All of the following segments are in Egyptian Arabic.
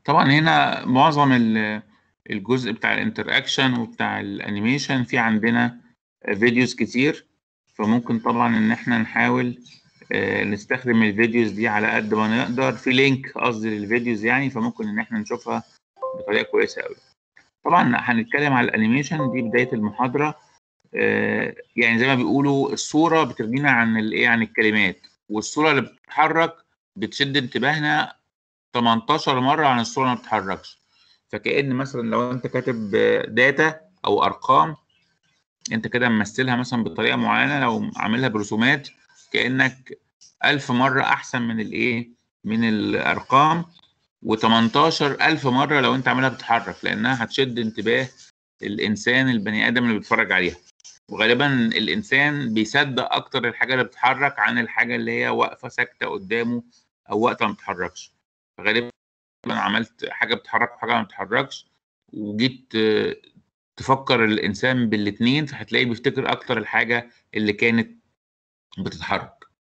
طبعا هنا معظم ال- الجزء بتاع الانتراكشن وبتاع الانيميشن في عندنا فيديوز كتير فممكن طبعا ان احنا نحاول آه، نستخدم الفيديوز دي على قد ما نقدر في لينك قصدي للفيديوز يعني فممكن ان احنا نشوفها بطريقه كويسه قوي طبعا هنتكلم على الانيميشن دي بدايه المحاضره آه، يعني زي ما بيقولوا الصوره بترجينا عن الايه عن الكلمات والصوره اللي بتتحرك بتشد انتباهنا 18 مره عن الصوره اللي ما بتتحركش فكأن مثلا لو انت كاتب داتا او ارقام انت كده ممثلها مثلا بطريقه معينه لو عاملها برسومات كأنك ألف مرة أحسن من الإيه؟ من الأرقام و18 ألف مرة لو أنت عاملها بتتحرك لأنها هتشد انتباه الإنسان البني آدم اللي بيتفرج عليها وغالبا الإنسان بيصدق أكتر الحاجة اللي بتتحرك عن الحاجة اللي هي واقفة ساكتة قدامه أو وقت ما بتتحركش فغالبا عملت حاجة بتتحرك وحاجة ما بتتحركش وجيت آه، تفكر الإنسان بالاتنين فهتلاقيه بيفتكر أكتر الحاجة اللي كانت بتتحرك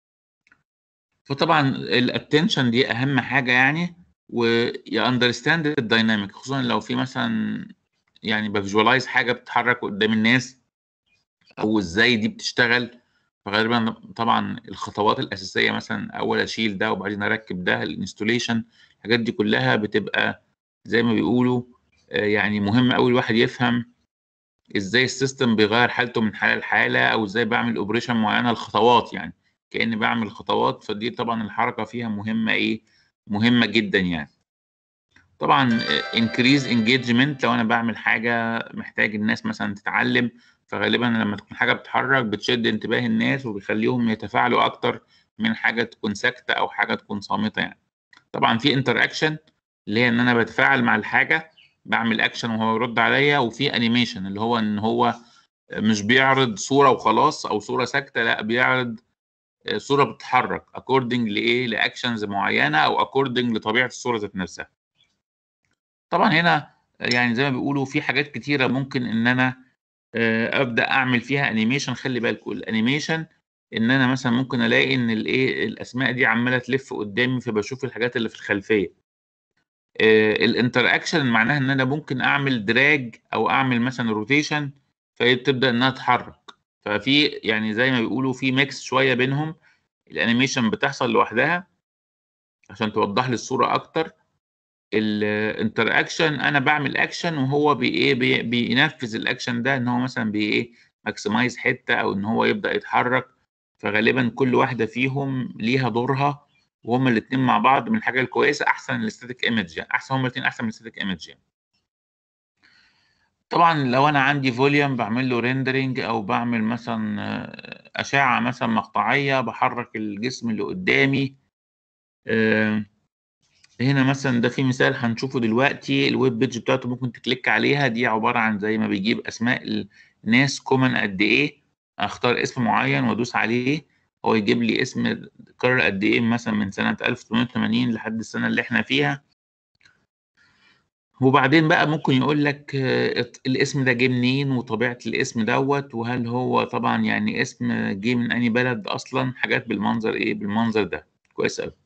فطبعا الاتنشن دي اهم حاجه يعني ويا اندرستاند الدايناميك خصوصا لو في مثلا يعني بفيجوالايز حاجه بتتحرك قدام الناس او ازاي دي بتشتغل فغالبا طبعا الخطوات الاساسيه مثلا اول اشيل ده وبعدين اركب ده الانستوليشن الحاجات دي كلها بتبقى زي ما بيقولوا آه، يعني مهم قوي الواحد يفهم ازاي السيستم بيغير حالته من حاله لحاله او ازاي بعمل اوبريشن معينه الخطوات يعني كاني بعمل خطوات فدي طبعا الحركه فيها مهمه ايه مهمه جدا يعني طبعا انكريز انجيجمنت لو انا بعمل حاجه محتاج الناس مثلا تتعلم فغالبا لما تكون حاجه بتتحرك بتشد انتباه الناس وبيخليهم يتفاعلوا اكتر من حاجه تكون ساكته او حاجه تكون صامته يعني طبعا في انتراكشن اللي هي ان انا بتفاعل مع الحاجه بعمل اكشن وهو يرد عليا وفي انيميشن اللي هو ان هو مش بيعرض صوره وخلاص او صوره ساكته لا بيعرض صوره بتتحرك اكوردنج لايه لاكشنز معينه او اكوردنج لطبيعه الصوره ذات نفسها طبعا هنا يعني زي ما بيقولوا في حاجات كتيره ممكن ان انا آه، ابدا اعمل فيها انيميشن خلي بالكم الانيميشن ان انا مثلا ممكن الاقي ان الايه الاسماء دي عماله تلف قدامي فبشوف الحاجات اللي في الخلفيه الانتراكشن معناها ان انا ممكن اعمل دراج او اعمل مثلا روتيشن فهي تبدا انها تتحرك ففي يعني زي ما بيقولوا في ميكس شويه بينهم الانيميشن بتحصل لوحدها عشان توضح لي الصوره اكتر الانتراكشن انا بعمل اكشن وهو بي ايه بي بينفذ الاكشن ده ان هو مثلا بي ايه ماكسمايز حته او ان هو يبدا يتحرك فغالبا كل واحده فيهم ليها دورها وهما الاثنين مع بعض من الحاجه الكويسه احسن الاستاتيك ايمج يعني احسن هما الاثنين احسن من الاستاتيك ايمج يعني طبعا لو انا عندي فوليوم بعمل له ريندرنج او بعمل مثلا آه، اشعه مثلا مقطعيه بحرك الجسم اللي قدامي آه، هنا مثلا ده في مثال هنشوفه دلوقتي الويب بيج بتاعته ممكن تكليك عليها دي عباره عن زي ما بيجيب اسماء الناس كومن قد ايه اختار اسم معين وادوس عليه هو يجيب لي اسم كرر قد ايه مثلا من سنه 1880 لحد السنه اللي احنا فيها وبعدين بقى ممكن يقول لك آه، الاسم ده جه منين وطبيعة الاسم دوت وهل هو طبعا يعني اسم جه من أي بلد أصلا حاجات بالمنظر إيه بالمنظر ده كويس أوي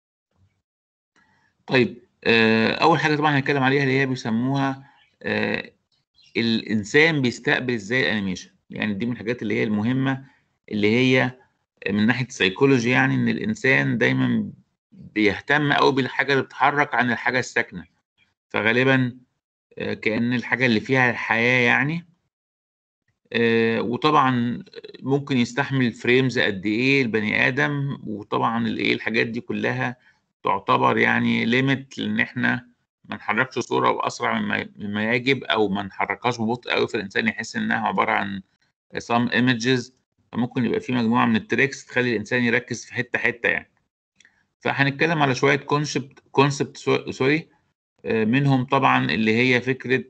طيب آه، أول حاجة طبعا هنتكلم عليها اللي هي بيسموها آه، الإنسان بيستقبل إزاي الأنيميشن يعني دي من الحاجات اللي هي المهمة اللي هي من ناحية السيكولوجي يعني إن الإنسان دايما بيهتم أوي بالحاجة اللي بتتحرك عن الحاجة الساكنة فغالبا آه، كأن الحاجة اللي فيها الحياة يعني آه، وطبعا ممكن يستحمل فريمز قد ايه البني ادم وطبعا الايه الحاجات دي كلها تعتبر يعني ليميت لان احنا ما نحركش صوره باسرع مما مما يجب او ما نحركهاش ببطء قوي فالانسان يحس انها عباره عن some images فممكن يبقى في مجموعه من التريكس تخلي الانسان يركز في حته حته يعني فهنتكلم على شويه كونسبت كونسبت سوري آه، منهم طبعا اللي هي فكره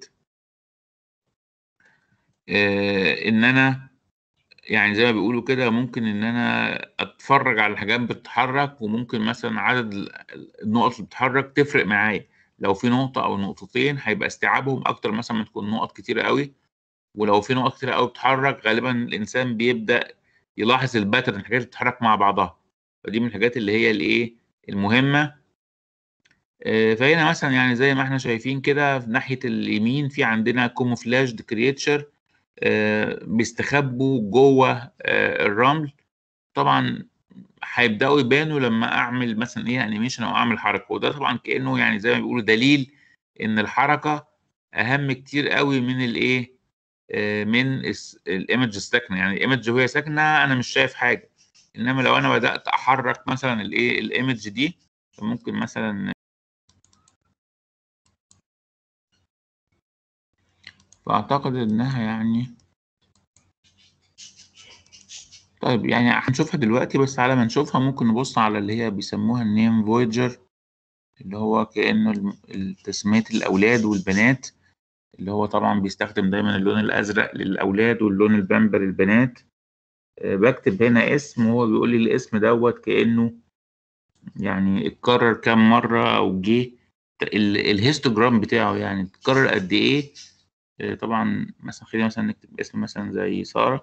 آه، ان انا يعني زي ما بيقولوا كده ممكن ان انا اتفرج على حاجات بتتحرك وممكن مثلا عدد ال- النقط اللي بتتحرك تفرق معايا لو في نقطة او نقطتين هيبقى استيعابهم اكتر مثلا من تكون نقط كتيرة قوي ولو في نقط كتيرة قوي بتتحرك غالبا الانسان بيبدأ يلاحظ الباترن الحاجات اللي بتتحرك مع بعضها فدي من الحاجات اللي هي الايه المهمة آه، فهنا مثلا يعني زي ما احنا شايفين كده في ناحية اليمين في عندنا كوموفلاج كريتشر بيستخبوا جوه آه، الرمل طبعا هيبداوا يبانوا لما اعمل مثلا ايه انيميشن او اعمل حركه وده طبعا كانه يعني زي ما بيقولوا دليل ان الحركه اهم كتير قوي من الايه آه، من الايمج الساكنه يعني الايمج وهي ساكنه انا مش شايف حاجه انما لو انا بدات احرك مثلا الايه الايمج دي ممكن مثلا فاعتقد انها يعني طيب يعني هنشوفها دلوقتي بس على ما نشوفها ممكن نبص على اللي هي بيسموها النيم فويجر اللي هو كأنه الم- تسمية الأولاد والبنات اللي هو طبعا بيستخدم دايما اللون الأزرق للأولاد واللون البامبر للبنات آه، بكتب هنا اسم وهو بيقول لي الاسم دوت كأنه يعني اتكرر كام مرة أو جه ال- الهيستوجرام بتاعه يعني اتكرر قد إيه آه، طبعا مثلا خلينا مثلا نكتب اسم مثلا زي سارة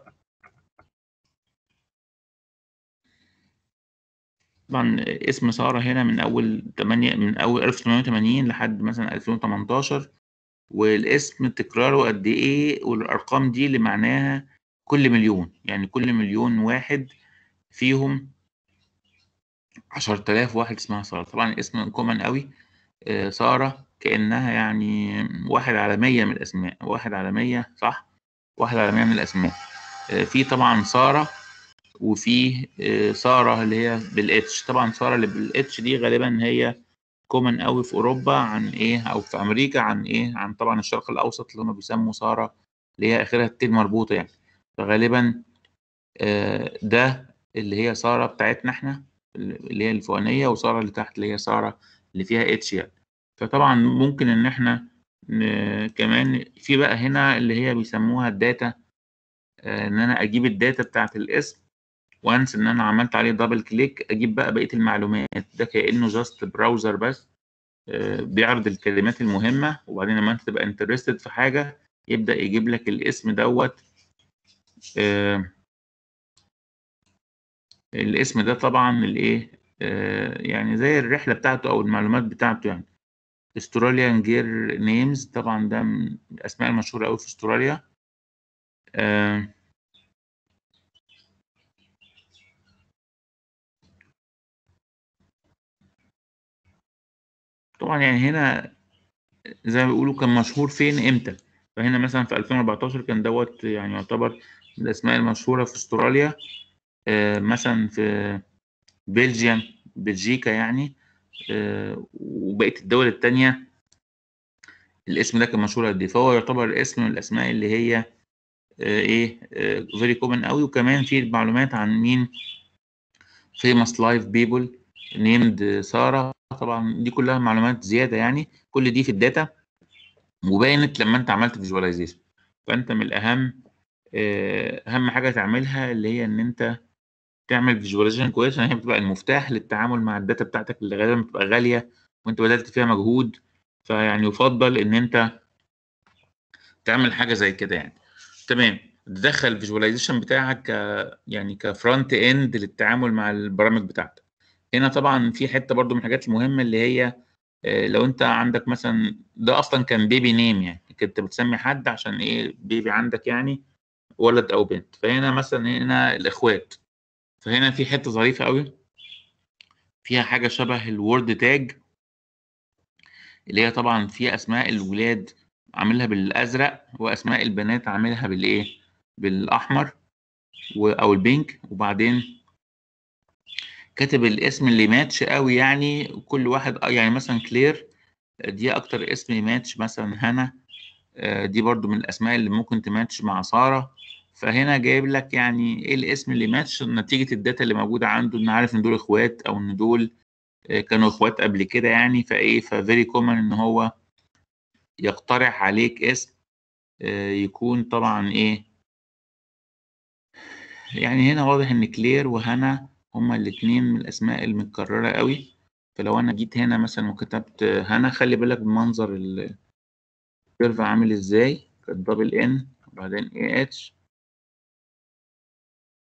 طبعا اسم سارة هنا من أول 8 من أول 1880 لحد مثلا 2018 والاسم تكراره قد إيه والأرقام دي اللي معناها كل مليون يعني كل مليون واحد فيهم 10000 واحد اسمها سارة طبعا اسم كومن قوي آه، سارة كأنها يعني واحد على مية من الأسماء واحد على مية صح واحد على مية من الأسماء آه، في طبعا سارة وفي آه، سارة اللي هي بالاتش طبعا سارة اللي بالاتش دي غالبا هي كومن قوي في اوروبا عن ايه او في امريكا عن ايه عن طبعا الشرق الاوسط اللي هم بيسموا سارة اللي هي اخرها التين مربوطة يعني فغالبا آه، ده اللي هي سارة بتاعتنا احنا اللي هي الفوقانية وسارة اللي تحت اللي هي سارة اللي فيها اتش يعني فطبعا ممكن ان احنا ن- كمان في بقى هنا اللي هي بيسموها الداتا آه، ان انا اجيب الداتا بتاعت الاسم وانس ان انا عملت عليه دبل كليك اجيب بقى بقيه المعلومات ده كانه جاست براوزر بس آه، بيعرض الكلمات المهمه وبعدين لما انت تبقى انترستد في حاجه يبدا يجيب لك الاسم دوت آه، الاسم ده طبعا الايه آه، يعني زي الرحله بتاعته او المعلومات بتاعته يعني استراليان جير نيمز طبعا ده من الاسماء المشهوره قوي في استراليا آه، طبعا يعني هنا زي ما بيقولوا كان مشهور فين امتى فهنا مثلا في 2014 كان دوت يعني يعتبر من الاسماء المشهوره في استراليا آه، مثلا في بلجيا بلجيكا يعني آه، وبقيه الدول التانية الاسم ده كان مشهور قد ايه فهو يعتبر اسم من الاسماء اللي هي آه، ايه فيري كومن قوي وكمان في معلومات عن مين famous live people named سارة طبعا دي كلها معلومات زيادة يعني كل دي في الداتا وبانت لما انت عملت فيجواليزيشن فانت من الاهم آه، اهم حاجه تعملها اللي هي ان انت تعمل فيجواليزيشن كويس عشان هي بتبقى المفتاح للتعامل مع الداتا بتاعتك اللي غالبا بتبقى غاليه وانت بذلت فيها مجهود فيعني يفضل ان انت تعمل حاجه زي كده يعني تمام تدخل الفيجواليزيشن بتاعك ك يعني كفرونت اند للتعامل مع البرامج بتاعتك هنا طبعا في حته برضو من الحاجات المهمه اللي هي آه، لو انت عندك مثلا ده اصلا كان بيبي نيم يعني كنت بتسمي حد عشان ايه بيبي عندك يعني ولد او بنت فهنا مثلا هنا الاخوات فهنا في حته ظريفه قوي فيها حاجه شبه الوورد تاج اللي هي طبعا فيها اسماء الولاد عاملها بالازرق واسماء البنات عاملها بالايه بالاحمر و- او البينك وبعدين كاتب الاسم اللي ماتش قوي يعني كل واحد آه، يعني مثلا كلير دي اكتر اسم ماتش مثلا هنا آه، دي برضو من الاسماء اللي ممكن تماتش مع ساره فهنا جايب لك يعني ايه الاسم اللي ماتش نتيجه الداتا اللي موجوده عنده ان عارف ان دول اخوات او ان دول آه، كانوا اخوات قبل كده يعني فايه ففيري كومن ان هو يقترح عليك اسم آه، يكون طبعا ايه يعني هنا واضح ان كلير وهنا هما الاتنين من الاسماء المتكرره قوي فلو انا جيت هنا مثلا وكتبت هنا خلي بالك بمنظر الكيرف عامل ازاي كانت دبل ان وبعدين اي اتش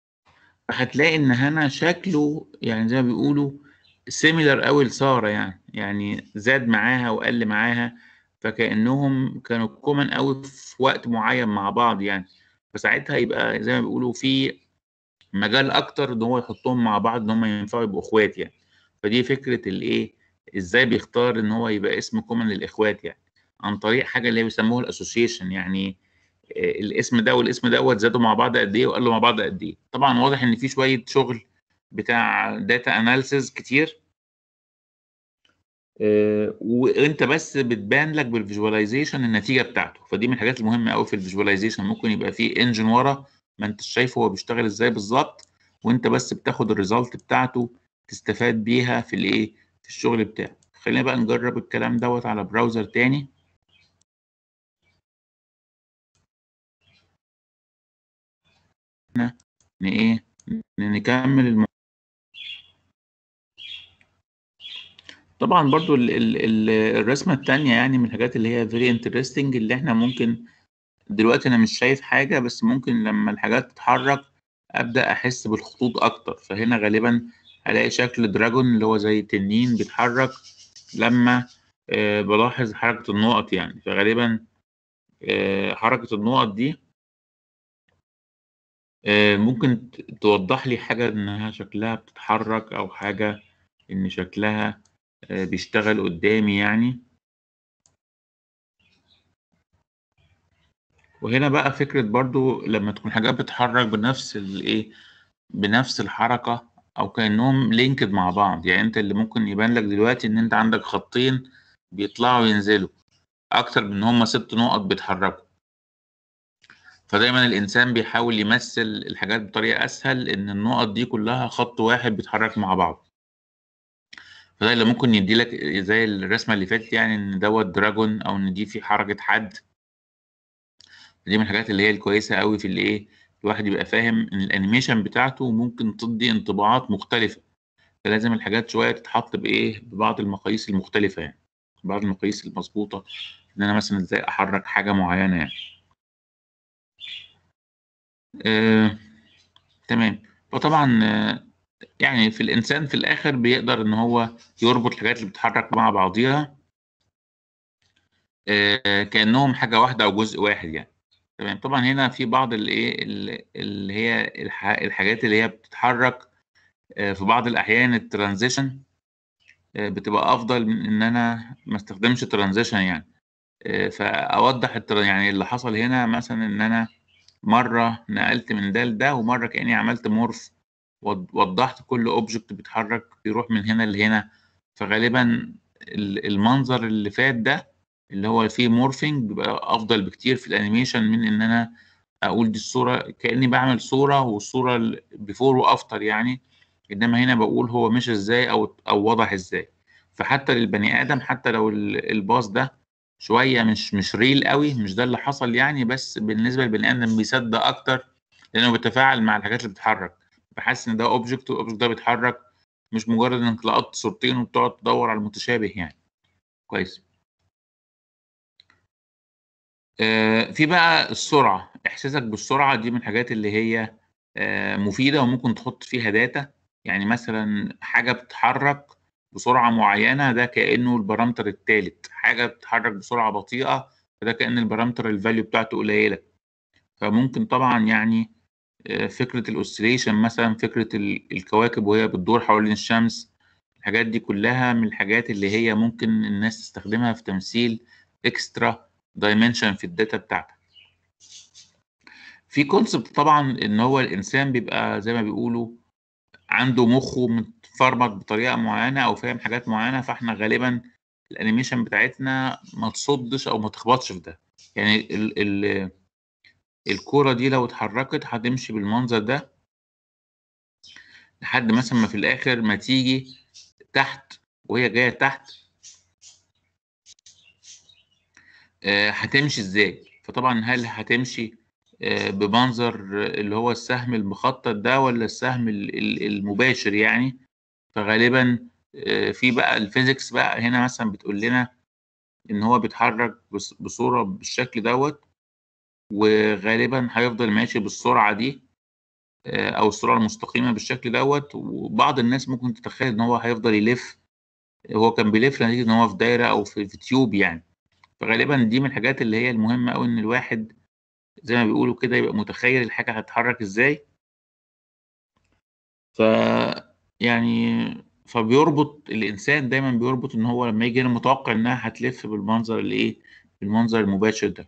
هتلاقي ان هنا شكله يعني زي ما بيقولوا سيميلر قوي لساره يعني يعني زاد معاها وقل معاها فكأنهم كانوا كومن قوي في وقت معين مع بعض يعني فساعتها يبقى زي ما بيقولوا في مجال اكتر ان هو يحطهم مع بعض ان هم ينفعوا يبقوا اخوات يعني فدي فكره الايه ازاي بيختار ان هو يبقى اسم كومن للاخوات يعني عن طريق حاجه اللي هي بيسموها الاسوسيشن يعني الاسم ده والاسم دوت زادوا مع بعض قد ايه وقالوا مع بعض قد ايه طبعا واضح ان في شويه شغل بتاع داتا اناليسز كتير وانت بس بتبان لك بالفيجواليزيشن النتيجه بتاعته فدي من الحاجات المهمه قوي في الفيجواليزيشن ممكن يبقى في انجن ورا ما انتش شايفه هو بيشتغل ازاي بالظبط وانت بس بتاخد الريزلت بتاعته تستفاد بيها في الايه في الشغل بتاعك خلينا بقى نجرب الكلام دوت على براوزر تاني ان ايه نكمل الم... طبعا برضو ال ال ال الرسمة التانية يعني من الحاجات اللي هي very interesting اللي احنا ممكن دلوقتي انا مش شايف حاجة بس ممكن لما الحاجات تتحرك ابدأ احس بالخطوط اكتر فهنا غالبا هلاقي شكل دراجون اللي هو زي تنين بيتحرك لما آه بلاحظ حركة النقط يعني فغالبا آه حركة النقط دي آه ممكن توضح لي حاجة انها شكلها بتتحرك او حاجة ان شكلها بيشتغل قدامي يعني وهنا بقى فكرة برضو لما تكون حاجات بتتحرك بنفس الايه بنفس الحركة او كأنهم لينكد مع بعض يعني انت اللي ممكن يبان لك دلوقتي ان انت عندك خطين بيطلعوا وينزلوا اكتر من هم ست نقط بيتحركوا فدايما الانسان بيحاول يمثل الحاجات بطريقة اسهل ان النقط دي كلها خط واحد بيتحرك مع بعض فده اللي ممكن يدي لك زي الرسمه اللي فاتت يعني ان دوت دراجون او ان دي في حركه حد دي من الحاجات اللي هي الكويسه قوي في الايه الواحد يبقى فاهم ان الانيميشن بتاعته ممكن تدي انطباعات مختلفه فلازم الحاجات شويه تتحط بايه ببعض المقاييس المختلفه يعني بعض المقاييس المظبوطه ان انا مثلا ازاي احرك حاجه معينه يعني آه، تمام وطبعا آه يعني في الإنسان في الآخر بيقدر إن هو يربط الحاجات اللي بتتحرك مع بعضيها آه كأنهم حاجة واحدة أو جزء واحد يعني تمام طبعا هنا في بعض الإيه اللي هي الحاجات اللي هي بتتحرك آه في بعض الأحيان الترانزيشن آه بتبقى أفضل من إن أنا ما استخدمش ترانزيشن يعني فأوضح يعني اللي حصل هنا مثلا إن أنا مرة نقلت من ده لده ومرة كأني عملت مورف وضحت كل اوبجكت بيتحرك بيروح من هنا لهنا فغالبا المنظر اللي فات ده اللي هو فيه مورفينج بيبقى افضل بكتير في الانيميشن من ان انا اقول دي الصوره كاني بعمل صوره والصوره بيفور وافتر يعني انما هنا بقول هو مش ازاي او او وضح ازاي فحتى للبني ادم حتى لو الباص ده شويه مش مش ريل قوي مش ده اللي حصل يعني بس بالنسبه للبني ادم بيصدق اكتر لانه بيتفاعل مع الحاجات اللي بتتحرك بحس ان ده اوبجكت والاوبجكت ده بيتحرك مش مجرد انك لقطت صورتين وبتقعد تدور على المتشابه يعني كويس آه في بقى السرعه احساسك بالسرعه دي من الحاجات اللي هي آه مفيده وممكن تحط فيها داتا يعني مثلا حاجه بتتحرك بسرعه معينه ده كانه البارامتر الثالث حاجه بتتحرك بسرعه بطيئه فده كان البارامتر الفاليو بتاعته قليله فممكن طبعا يعني فكرة الأوسيليشن مثلا فكرة الكواكب وهي بتدور حوالين الشمس الحاجات دي كلها من الحاجات اللي هي ممكن الناس تستخدمها في تمثيل اكسترا دايمنشن في الداتا بتاعتك في كونسبت طبعا ان هو الانسان بيبقى زي ما بيقولوا عنده مخه متفرمط بطريقه معينه او فاهم حاجات معينه فاحنا غالبا الانيميشن بتاعتنا ما تصدش او ما تخبطش في ده يعني ال ال الكورة دي لو اتحركت هتمشي بالمنظر ده لحد مثلا ما في الآخر ما تيجي تحت وهي جاية تحت آه هتمشي ازاي فطبعا هل هتمشي آه بمنظر اللي هو السهم المخطط ده ولا السهم المباشر يعني فغالبا آه في بقى الفيزيكس بقى هنا مثلا بتقول لنا ان هو بيتحرك بصورة بالشكل دوت وغالبا هيفضل ماشي بالسرعة دي أو السرعة المستقيمة بالشكل دوت وبعض الناس ممكن تتخيل إن هو هيفضل يلف هو كان بيلف نتيجة إن هو في دايرة أو في في تيوب يعني، فغالبًا دي من الحاجات اللي هي المهمة أوي إن الواحد زي ما بيقولوا كده يبقى متخيّل الحاجة هتتحرك إزاي. ف يعني فبيربط الإنسان دايمًا بيربط إن هو لمّا ييجي هنا متوقع إنها هتلف بالمنظر الإيه، بالمنظر المباشر ده.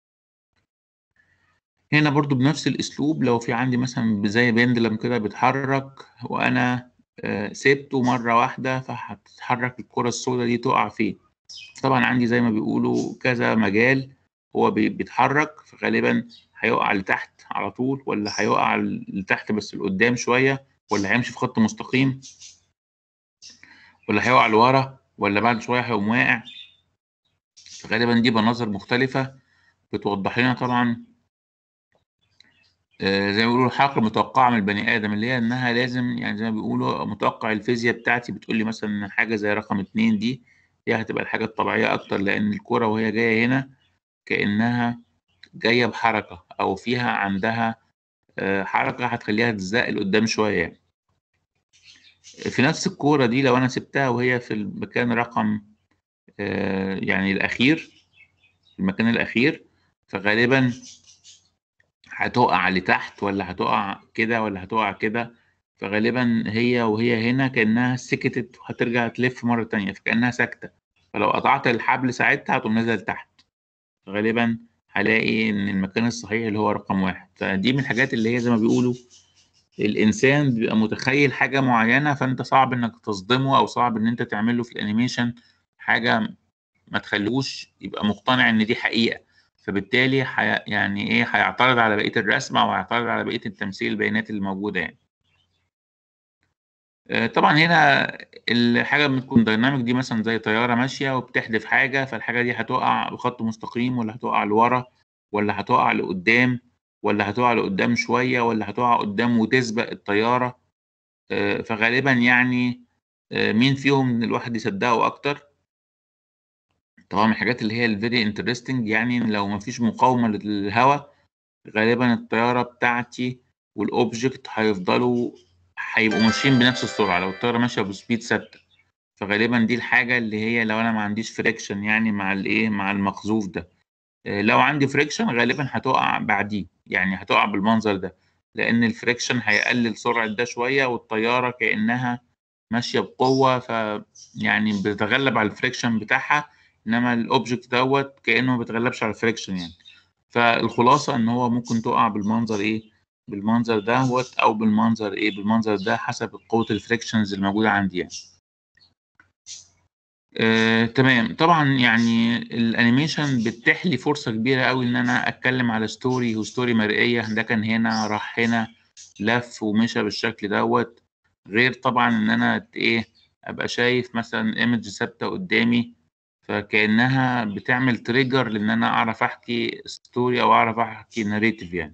هنا برضه بنفس الأسلوب لو في عندي مثلًا زي pendulum كده بيتحرك وأنا آآ سِبته مرّة واحدة فهتتحرك الكرة السودا دي تُقع فين، فطبعًا عندي زي ما بيقولوا كذا مجال هو بي بيتحرك فغالبًا هيُقع لتحت على طول والّا هيُقع ل لتحت بس لقدّام شوية والّا هيمشي في خط مستقيم والّا هيُقع لورا والّا بعد شوية هيقوم واقع. فغالبًا دي مناظر مختلفة بتوضّح لنا طبعًا آآ زي ما بيقولوا الحركة المتوقعة من البني آدم، اللي هي إنها لازم يعني زي ما بيقولوا متوقع الفيزيا بتاعتي بتقول لي مثلًا إن حاجة زي رقم 2 دي هي هتبقى الحاجة الطبيعية أكتر، لإن الكرة وهي جاية هنا كإنها جاية بحركة أو فيها عندها آآ حركة هتخلّيها تزَّق لقدّام شوية يعني. في نفس الكورة دي لو أنا سِبتها وهي في المكان رقم آآ يعني الأخير، المكان الأخير، فغالبًا هتُقع لتحت والّا هتُقع كده والّا هتُقع كده، فغالبًا هي وهي هنا كإنها سكتت وهترجع تلف مرّة تانية، فكإنها ساكتة، فلو قطعت الحبل ساعتها هتقوم نازلة لتحت، فغالبًا هالاقي إن المكان الصحيح اللي هو رقم 1 فدي من الحاجات اللي هي زي ما بيقولوا الإنسان بيبقى متخيّل حاجة معيّنة، فأنت صعب إنك تصدمه أو صعب إن أنت تعمل له في الanimation حاجة ما تخلّيهوش يبقى مقتنع إن دي حقيقة، فبالتالي حي يعني إيه، هيعترض على بقية الرسمة أو هيعترض على بقية التمثيل البيانات اللي موجودة يعني. آآ طبعًا هنا الحاجة أمّا تكون dynamic دي مثلًا زي طيارة ماشية وبتحدف حاجة، فالحاجة دي هتُقع بخط مستقيم والّا هتُقع لورا والّا هتُقع لقدّام والّا هتُقع لقدّام شوية والّا هتُقع قدّام وتسبق الطيارة، آآ فغالبًا يعني آآ مين فيهم الواحد يصدّقه أكتر؟ طبعًا من الحاجات اللي هي الvery interesting يعني لو ما فيش مقاومة للهوا، غالبًا الطيارة بتاعتي والobject هيفضلوا هيبقوا ماشيين بنفس السرعة، لو الطيارة ماشية بspeed ثابتة، فغالبًا دي الحاجة اللي هي لو أنا ما عنديش friction يعني مع الإيه، مع المقذوف ده. آآ لو عندي friction غالبًا هتُقع بعديه، يعني هتُقع بالمنظر ده، لإن الfriction هيقلل سرعة ده شوية والطيارة كإنها ماشية بقوة فيعني بتتغلب على الfriction بتاعها، إنما الobject دوّة كإنه ما بيتغلبش على الfriction يعني. فالخلاصة إن هو ممكن تُقع بالمنظر إيه، بالمنظر دوّة أو بالمنظر إيه، بالمنظر ده حسب قوة الfrictions الموجودة عندي يعني. آآ تمام، طبعًا يعني الanimation بتتيح لي فرصة كبيرة أوي إن أنا أتكلم على story وstory مرئية، ده كان هنا، راح هنا، لَف ومشى بالشكل دوّة، غير طبعًا إن أنا ت إيه، أبقى شايف مثلًا image ثابتة قدّامي، فكإنها بتعمل trigger لإن أنا أعرف أحكي story أو أعرف أحكي narrative يعني.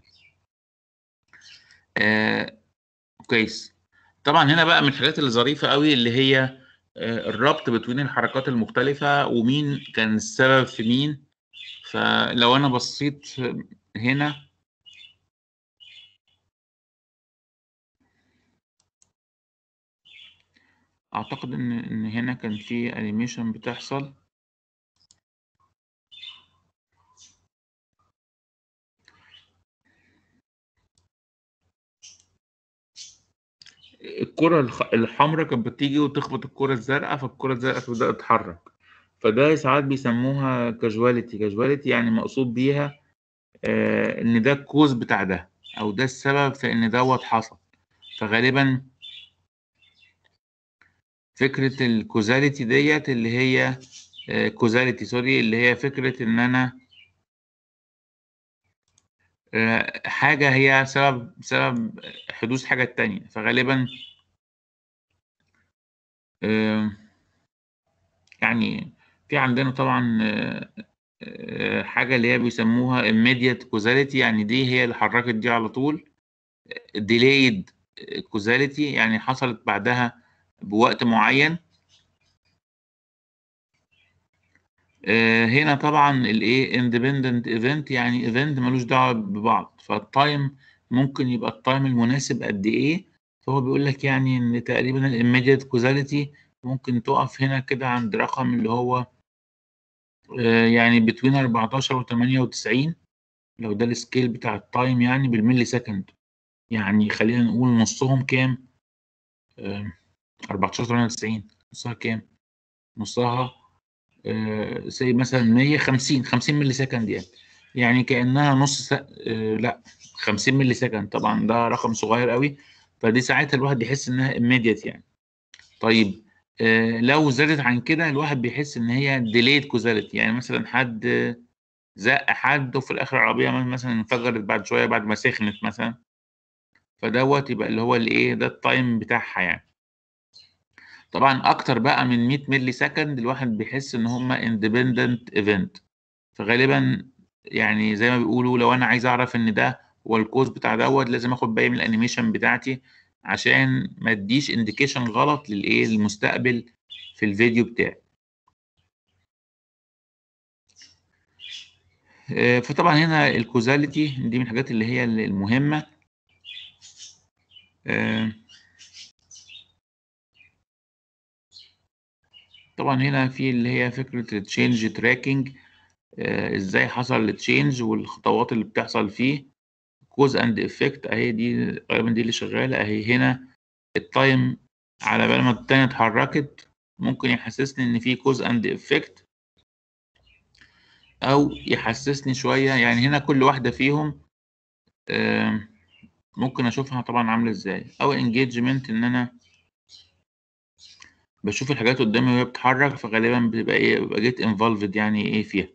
آآ كويس. طبعًا هنا بقى من الحاجات الظريفة أوي اللي هي آآ الربط بين الحركات المختلفة ومين كان السبب في مين، فلو أنا بصيت هنا أعتقد إن إن هنا كان في animation بتحصل. الكرة الخ الحمرا كانت بتيجي وتخبط الكرة الزرقا، فالكرة الزرقا تبدأ تتحرك، فده ساعات بيسموها causality، causality يعني مقصود بيها آآ إن ده الcause بتاع ده، أو ده السبب في إن دوّة حصل، فغالبًا فكرة الcausality ديّة اللي هي آآ causality sorry اللي هي فكرة إن أنا آآ حاجة هي سبب سبب حدوث حاجة التانية، فغالبًا آآ يعني في عندنا طبعًا آآ حاجة اللي هي بيسموها immediate causality يعني دي هي اللي حرّكت دي على طول، delayed causality يعني حصلت بعدها بوقت معيّن. آآ هنا طبعًا الإيه independent event يعني event ما لوش دعوة ببعض، فالtime ممكن يبقى الtime المناسب قد إيه، فهو بيقول لك يعني إن تقريبًا الimmediate causality ممكن تقف هنا كده عند رقم اللي هو آه، يعني بتوين 14 و 98 لو ده السكيل بتاع التايم يعني بالملي سكند يعني خلينا نقول نصهم كام آه، 14 98 نصها كام نصها آه سي مثلا 150 50 ملي سكند يعني يعني كانها نص س... آه لا 50 ملي سكند طبعا ده رقم صغير قوي فدي ساعتها الواحد بيحس انها immediate يعني طيب آه لو زادت عن كده الواحد بيحس ان هي delayed causality يعني مثلا حد زق حد وفي الاخر العربيه مثلا انفجرت بعد شويه بعد ما سخنت مثلا فدوت يبقى اللي هو الايه ده التايم بتاعها يعني طبعا اكتر بقى من 100 ملي سكند الواحد بيحس ان هم اندبندنت ايفنت فغالبا يعني زي ما بيقولوا لو انا عايز اعرف ان ده هو الكوز بتاع دوت لازم اخد بالي من الانيميشن بتاعتي عشان ما اديش انديكيشن غلط للايه للمستقبل في الفيديو بتاعي آه، فطبعا هنا الكوزاليتي دي من الحاجات اللي هي المهمه آه، طبعا هنا في اللي هي فكرة التشينج تراكنج ازاي حصل التشينج والخطوات اللي بتحصل فيه كوز اند افكت اهي دي غالبا دي اللي شغالة اهي هنا التايم على بال ما التانية اتحركت ممكن يحسسني ان في كوز اند افكت او يحسسني شوية يعني هنا كل واحدة فيهم آه، ممكن اشوفها طبعا عاملة ازاي او انجيجمنت ان انا بشوف الحاجات قدامي وهي بتتحرك فغالبا بتبقى ايه ببقى جيت انفولفد يعني ايه فيها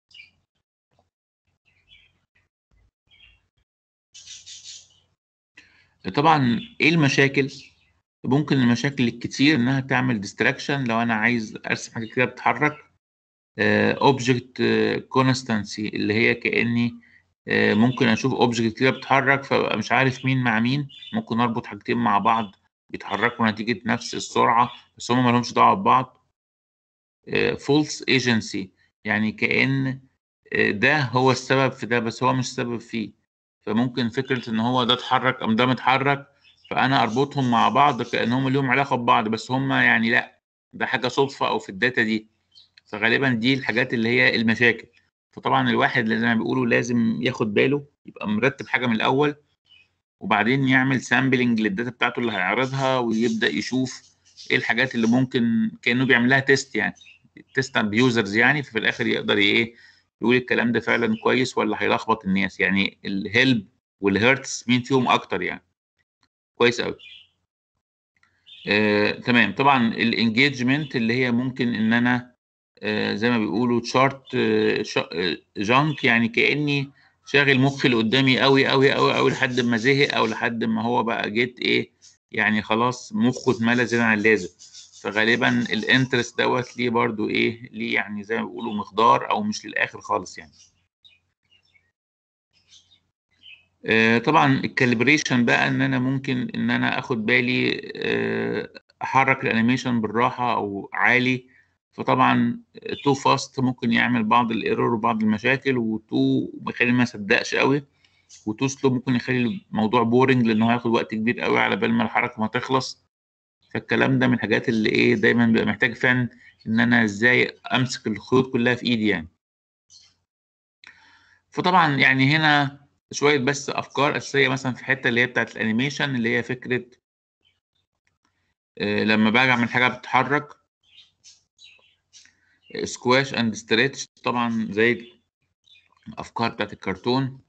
طبعا ايه المشاكل ممكن المشاكل الكتير انها تعمل ديستراكشن لو انا عايز ارسم حاجه كده بتتحرك اوبجكت كونستانسي اللي هي كاني آه، ممكن اشوف اوبجكت كده بتتحرك فببقى مش عارف مين مع مين ممكن اربط حاجتين مع بعض بيتحركوا نتيجه نفس السرعه بس هم مالهمش دعوه ببعض فولس ايجنسي يعني كأن آه، ده هو السبب في ده بس هو مش السبب فيه فممكن فكرة ان هو ده اتحرك ام ده متحرك فانا اربطهم مع بعض كانهم لهم علاقة ببعض بس هم يعني لا ده حاجة صدفة او في الداتا دي فغالبا دي الحاجات اللي هي المشاكل فطبعا الواحد زي ما بيقولوا لازم ياخد باله يبقى مرتب حاجة من الاول وبعدين يعمل سامبلنج للداتا بتاعته اللي هيعرضها ويبدأ يشوف ايه الحاجات اللي ممكن كانه بيعمل لها تيست يعني تيست بيوزرز يعني ففي الاخر يقدر ايه يقول الكلام ده فعلا كويس ولا هيلخبط الناس يعني الهيلب والهيرتس مين فيهم اكتر يعني كويس قوي آه، تمام طبعا الانجيجمنت اللي هي ممكن ان انا آه، زي ما بيقولوا تشارت جانك يعني كاني شاغل مخي اللي قدامي قوي قوي قوي قوي لحد ما زهق او لحد ما هو بقى جيت ايه يعني خلاص مخه اتملى زيادة عن اللازم فغالبا الانترست دوت ليه برضو ايه ليه يعني زي ما بيقولوا مقدار او مش للاخر خالص يعني آه، طبعا الكاليبريشن بقى ان انا ممكن ان انا اخد بالي آه، احرك الانيميشن بالراحه او عالي فطبعا تو فاست ممكن يعمل بعض الايرور وبعض المشاكل وتو بيخلي ما صدقش قوي وتو سلو ممكن يخلي الموضوع بورنج لان هو هياخد وقت كبير قوي على بال ما الحركه ما تخلص فالكلام ده من الحاجات اللي ايه دايما بيبقى محتاج فعلا ان انا ازاي امسك الخيوط كلها في ايدي يعني فطبعا يعني هنا شويه بس افكار اساسيه مثلا في الحته اللي هي بتاعت الانيميشن اللي هي فكره آه، لما باجي اعمل حاجه بتتحرك سكواش اند ستريتش طبعا زي الافكار بتاعت الكرتون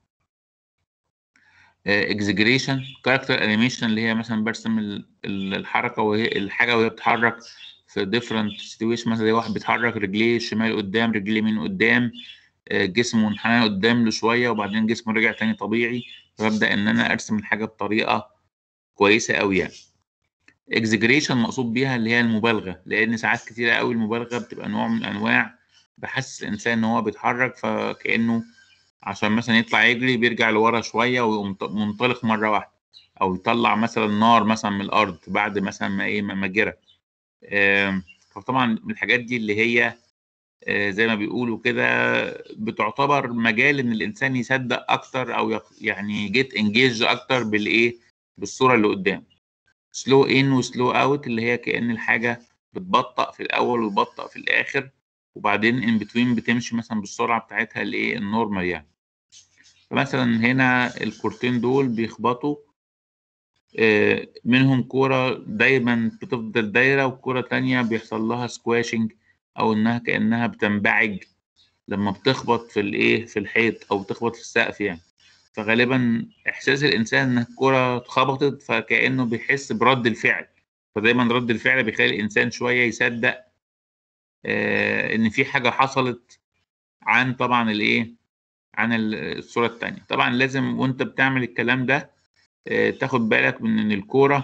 اكزجريشن كاركتر انيميشن اللي هي مثلا برسم ال- ال- الحركه وهي الحاجه وهي بتتحرك في ديفرنت سيتويشن مثلا زي واحد بيتحرك رجليه الشمال قدام رجليه اليمين قدام آه، جسمه منحنى قدام له شويه وبعدين جسمه رجع تاني طبيعي فببدا ان انا ارسم الحاجه بطريقه كويسه قوي يعني اكزجريشن مقصود بيها اللي هي المبالغه لان ساعات كتيره قوي المبالغه بتبقى نوع من انواع بحسس الانسان ان هو بيتحرك فكانه عشان مثلا يطلع يجري بيرجع لورا شويه ويقوم ط- منطلق مره واحده او يطلع مثلا نار مثلا من الارض بعد مثلا ما ايه ما ما جرى آم، فطبعا من الحاجات دي اللي هي آه، زي ما بيقولوا كده بتعتبر مجال ان الانسان يصدق اكتر او يق- يعني جيت انجيج اكتر بالايه بالصوره اللي قدام سلو ان وسلو اوت اللي هي كأن الحاجة بتبطأ في الأول وتبطأ في الآخر وبعدين ان بتوين بتمشي مثلا بالسرعة بتاعتها الايه النورمال يعني فمثلا هنا الكورتين دول بيخبطوا آه، منهم كورة دايما بتفضل دايرة وكورة تانية بيحصل لها سكواشنج أو إنها كأنها بتنبعج لما بتخبط في الإيه في الحيط أو بتخبط في السقف يعني فغالبا إحساس الإنسان إن الكورة اتخبطت فكأنه بيحس برد الفعل فدايما رد الفعل بيخلي الإنسان شوية يصدق آه إن في حاجة حصلت عن طبعا الإيه عن الصورة التانية طبعا لازم وأنت بتعمل الكلام ده آه، تاخد بالك من ان الكوره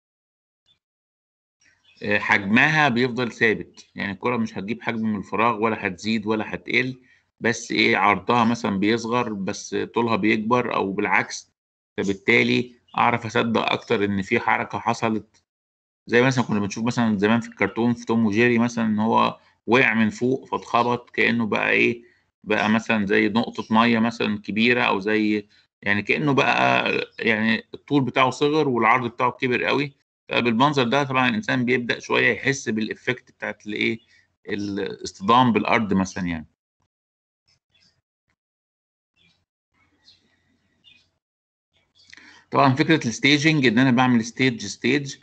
آه، حجمها بيفضل ثابت يعني الكوره مش هتجيب حجم من الفراغ ولا هتزيد ولا هتقل بس ايه عرضها مثلا بيصغر بس طولها بيكبر او بالعكس فبالتالي اعرف اصدق اكتر ان في حركه حصلت زي مثلا كنا بنشوف مثلا زمان في الكرتون في توم وجيري مثلا ان هو وقع من فوق فاتخبط كانه بقى ايه بقى مثلا زي نقطه ميه مثلا كبيره او زي يعني كانه بقى يعني الطول بتاعه صغر والعرض بتاعه كبر قوي فبالمنظر ده طبعا الانسان بيبدا شويه يحس بالافكت بتاعت الايه الاصطدام بالارض مثلا يعني طبعا فكره الستيجنج ان انا بعمل ستيج ستيج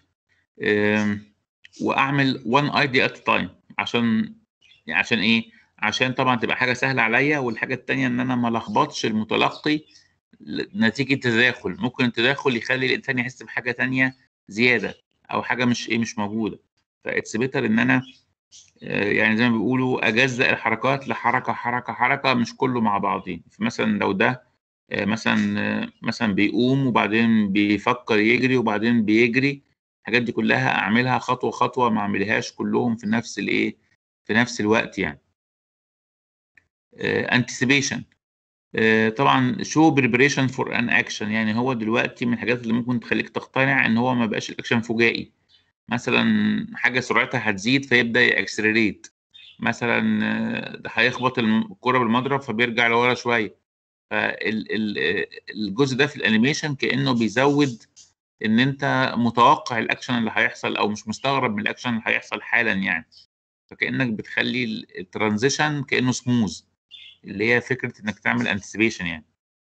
واعمل وان ايديا ات تايم عشان عشان ايه عشان طبعا تبقى حاجه سهله عليا والحاجه الثانيه ان انا ما لخبطش المتلقي نتيجه تداخل ممكن التداخل يخلي الانسان يحس بحاجه تانية زياده او حاجه مش ايه مش موجوده فاتس بيتر ان انا آه، يعني زي ما بيقولوا اجزأ الحركات لحركه حركه حركه مش كله مع بعضين فمثلا لو ده آه، مثلا آه، مثلا بيقوم وبعدين بيفكر يجري وبعدين بيجري الحاجات دي كلها اعملها خطوه خطوه ما اعملهاش كلهم في نفس الايه في نفس الوقت يعني انتسيبيشن آه، طبعا شو بريبريشن فور ان اكشن يعني هو دلوقتي من الحاجات اللي ممكن تخليك تقتنع ان هو ما بقاش الاكشن فجائي مثلا حاجه سرعتها هتزيد فيبدا ياكسلريت مثلا آه، هيخبط الكره بالمضرب فبيرجع لورا شويه فالجزء ده في الانيميشن كانه بيزود ان انت متوقع الاكشن اللي هيحصل او مش مستغرب من الاكشن اللي هيحصل حالا يعني فكانك بتخلي الترانزيشن كانه سموز اللي هي فكره انك تعمل انتسيبيشن يعني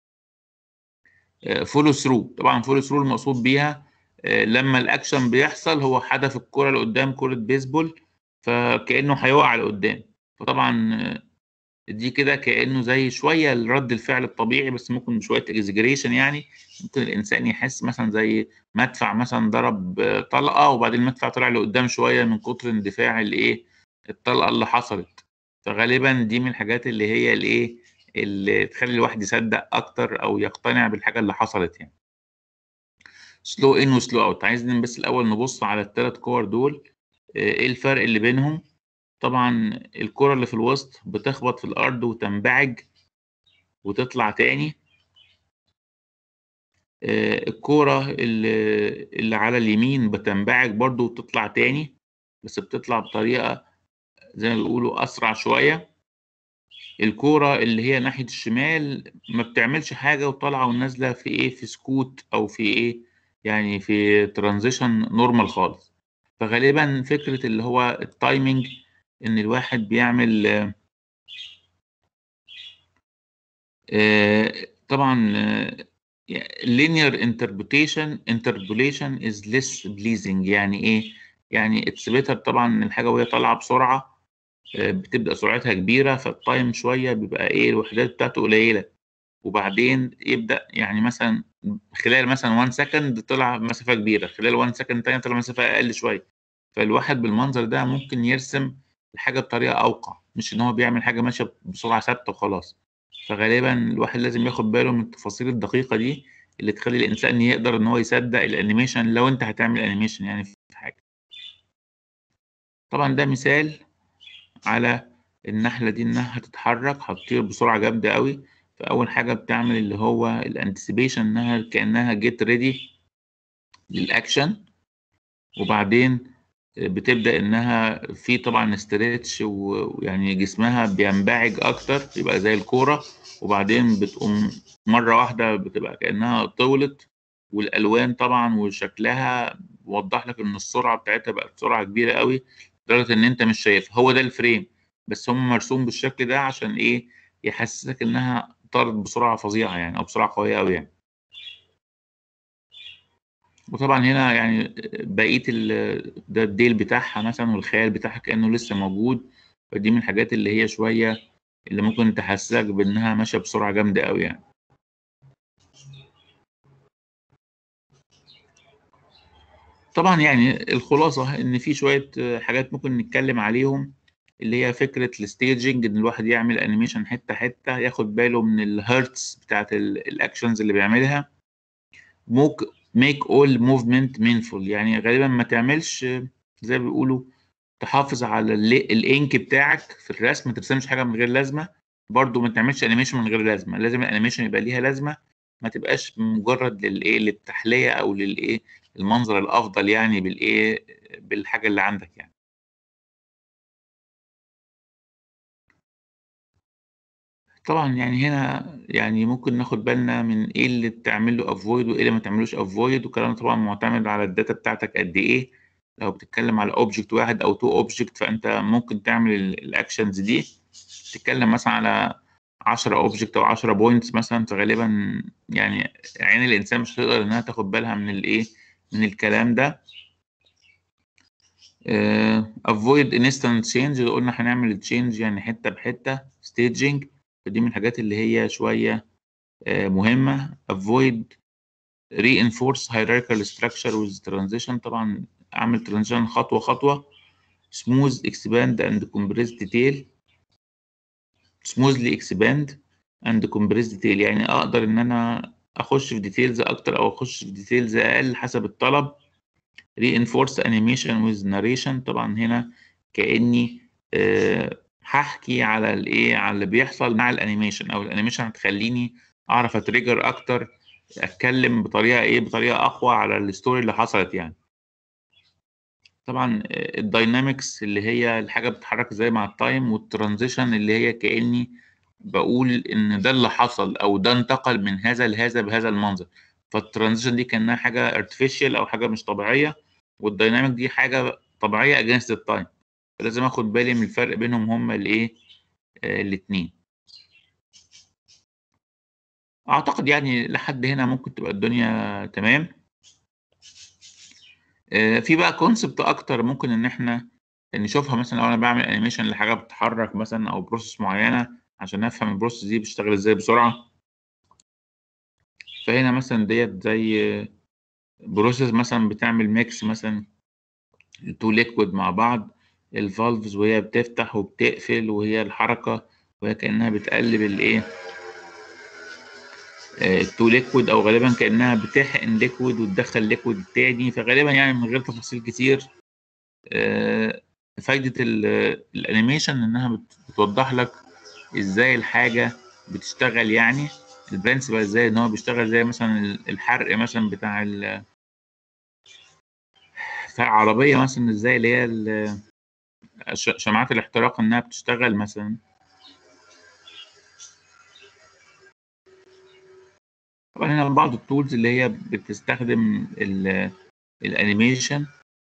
فولو آه، ثرو طبعا فولو ثرو المقصود بيها آه، لما الاكشن بيحصل هو حدف الكره لقدام كره بيسبول فكانه هيقع لقدام فطبعا آه، دي كده كانه زي شويه رد الفعل الطبيعي بس ممكن شويه اكزجريشن يعني ممكن الانسان يحس مثلا زي مدفع مثلا ضرب طلقه وبعدين المدفع طلع لقدام شويه من كتر اندفاع الايه الطلقه اللي حصلت فغالبا دي من الحاجات اللي هي الايه اللي تخلي الواحد يصدق اكتر او يقتنع بالحاجه اللي حصلت يعني سلو ان وسلو اوت عايزين بس الاول نبص على الثلاث كور دول آه، ايه الفرق اللي بينهم طبعا الكرة اللي في الوسط بتخبط في الارض وتنبعج وتطلع تاني آه، الكورة اللي, اللي على اليمين بتنبعج برضو وتطلع تاني بس بتطلع بطريقة زي ما بيقولوا أسرع شوية الكورة اللي هي ناحية الشمال ما بتعملش حاجة وطالعة ونازلة في إيه في سكوت أو في إيه يعني في ترانزيشن نورمال خالص فغالبا فكرة اللي هو التايمنج إن الواحد بيعمل آه طبعا آه linear interpretation interpolation is less pleasing يعني ايه يعني اتس better طبعا الحاجه وهي طالعه بسرعه بتبدا سرعتها كبيره فالتايم شويه بيبقى ايه الوحدات بتاعته قليله وبعدين يبدا يعني مثلا خلال مثلا 1 سكند طلع مسافه كبيره خلال 1 سكند تاني طلع مسافه اقل شويه فالواحد بالمنظر ده ممكن يرسم الحاجه بطريقه اوقع مش ان هو بيعمل حاجه ماشيه بسرعه ثابته وخلاص فغالبا الواحد لازم ياخد باله من التفاصيل الدقيقه دي اللي تخلي الانسان يقدر ان هو يصدق الانيميشن لو انت هتعمل انيميشن يعني في حاجه طبعا ده مثال على النحلة دي إنها هتتحرك هتطير بسرعة جامدة أوي فأول حاجة بتعمل اللي هو الانتسيبيشن إنها كأنها جيت ريدي للأكشن وبعدين بتبدأ إنها في طبعا ستريتش ويعني جسمها بينبعج أكتر يبقى زي الكورة وبعدين بتقوم مرة واحدة بتبقى كأنها طولت والألوان طبعا وشكلها وضح لك إن السرعة بتاعتها بقت سرعة كبيرة قوي لدرجه ان انت مش شايفها هو ده الفريم بس هم مرسوم بالشكل ده عشان ايه يحسسك انها طارت بسرعه فظيعه يعني او بسرعه قويه قوي يعني وطبعا هنا يعني بقيه ال- ده الديل بتاعها مثلا والخيال بتاعها كانه لسه موجود فدي من الحاجات اللي هي شويه اللي ممكن تحسسك بانها ماشيه بسرعه جامده قوي يعني طبعا يعني الخلاصه ان في شويه حاجات ممكن نتكلم عليهم اللي هي فكره الستيجنج ان الواحد يعمل انيميشن حته حته ياخد باله من الهيرتز بتاعت الاكشنز اللي بيعملها ممكن make all movement meaningful يعني غالبا ما تعملش زي ما بيقولوا تحافظ على ال- الانك بتاعك في الرسم ما ترسمش حاجه من غير لازمه برضو ما تعملش انيميشن من غير لازمه لازم الانيميشن يبقى ليها لازمه ما تبقاش مجرد للايه للتحليه او للايه المنظر الافضل يعني بالايه بالحاجه اللي عندك يعني طبعا يعني هنا يعني ممكن ناخد بالنا من ايه اللي تعمل له افويد وايه اللي ما تعملوش افويد والكلام ده طبعا معتمد على الداتا بتاعتك قد ايه لو بتتكلم على اوبجكت واحد او تو اوبجكت فانت ممكن تعمل الاكشنز دي تتكلم مثلا على 10 اوبجكت او 10 بوينتس مثلا فغالبا يعني عين الانسان مش هتقدر انها تاخد بالها من الايه من الكلام ده افويد انستنت تشينج قلنا هنعمل التشينج يعني حته بحته staging فدي من الحاجات اللي هي شويه آه، مهمه avoid reinforce hierarchical structure with transition طبعا اعمل transition خطوه خطوه smooth expand and compress detail smoothly expand and compress detail يعني اقدر ان انا اخش في ديتيلز اكتر او اخش في ديتيلز اقل حسب الطلب reinforce animation with narration طبعا هنا كاني آه، هحكي على الايه على اللي بيحصل مع الانيميشن او الانيميشن هتخليني اعرف اتريجر اكتر اتكلم بطريقه ايه بطريقه اقوى على الستوري اللي حصلت يعني طبعا الداينامكس اللي هي الحاجه بتتحرك زي مع التايم والترانزيشن اللي هي كاني بقول ان ده اللي حصل او ده انتقل من هذا لهذا بهذا المنظر فالترانزيشن دي كانها حاجه ارتفيشال او حاجه مش طبيعيه والدايناميك دي حاجه طبيعيه اجينست التايم فلازم اخد بالي من الفرق بينهم هما الايه آه الاثنين اعتقد يعني لحد هنا ممكن تبقى الدنيا تمام آه في بقى كونسبت اكتر ممكن ان احنا نشوفها مثلا لو انا بعمل انيميشن لحاجه بتتحرك مثلا او بروسيس معينه عشان افهم البروسيس دي بتشتغل ازاي بسرعه فهنا مثلا ديت زي بروسيس مثلا بتعمل ميكس مثلا تو ليكويد مع بعض الفالفز وهي بتفتح وبتقفل وهي الحركه وهي كانها بتقلب الايه التو ليكويد او غالبا كانها بتحقن ليكويد وتدخل ليكويد التاني فغالبا يعني من غير تفاصيل كتير آه، فايده ال- الانيميشن انها بت- بتوضح لك ازاي الحاجه بتشتغل يعني البرنسبل ازاي ان هو بيشتغل زي مثلا ال- الحرق مثلا بتاع ال بتاع العربيه مثلا ازاي اللي هي ال- ش- شمعات الاحتراق انها بتشتغل مثلا طبعا هنا بعض التولز اللي هي بتستخدم ال- الانيميشن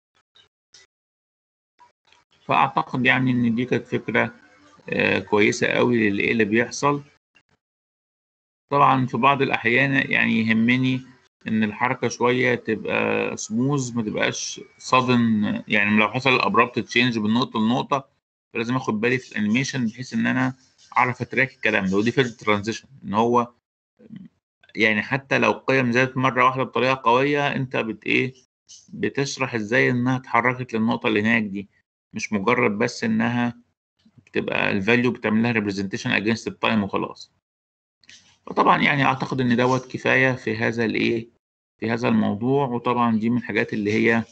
فاعتقد يعني ان دي كانت فكره آه، كويسه قوي للايه اللي بيحصل طبعا في بعض الاحيان يعني يهمني ان الحركه شويه تبقى سموز ما تبقاش صادن يعني لو حصل ابرابت تشينج من نقطه لنقطه فلازم اخد بالي في الانيميشن بحيث ان انا اعرف اتراك الكلام ده ودي فكره الترانزيشن ان هو يعني حتى لو قيم زادت مره واحده بطريقه قويه انت بت ايه بتشرح ازاي انها اتحركت للنقطه اللي هناك دي مش مجرد بس انها بتبقى الفاليو بتعمل لها ريبريزنتيشن اجينست التايم وخلاص فطبعا يعني اعتقد ان دوت كفايه في هذا الايه في هذا الموضوع وطبعا دي من الحاجات اللي هي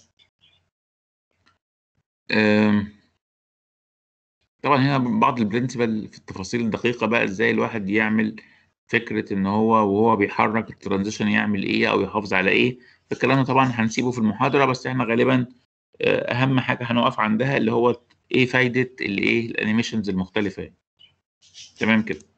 آم، طبعا هنا بعض البرنسبل في التفاصيل الدقيقه بقى ازاي الواحد يعمل فكره ان هو وهو بيحرك الترانزيشن يعمل ايه او يحافظ على ايه الكلام ده طبعا هنسيبه في المحاضره بس احنا غالبا آه، اهم حاجه هنقف عندها اللي هو ايه فايده الايه الانيميشنز المختلفه يعني. تمام كده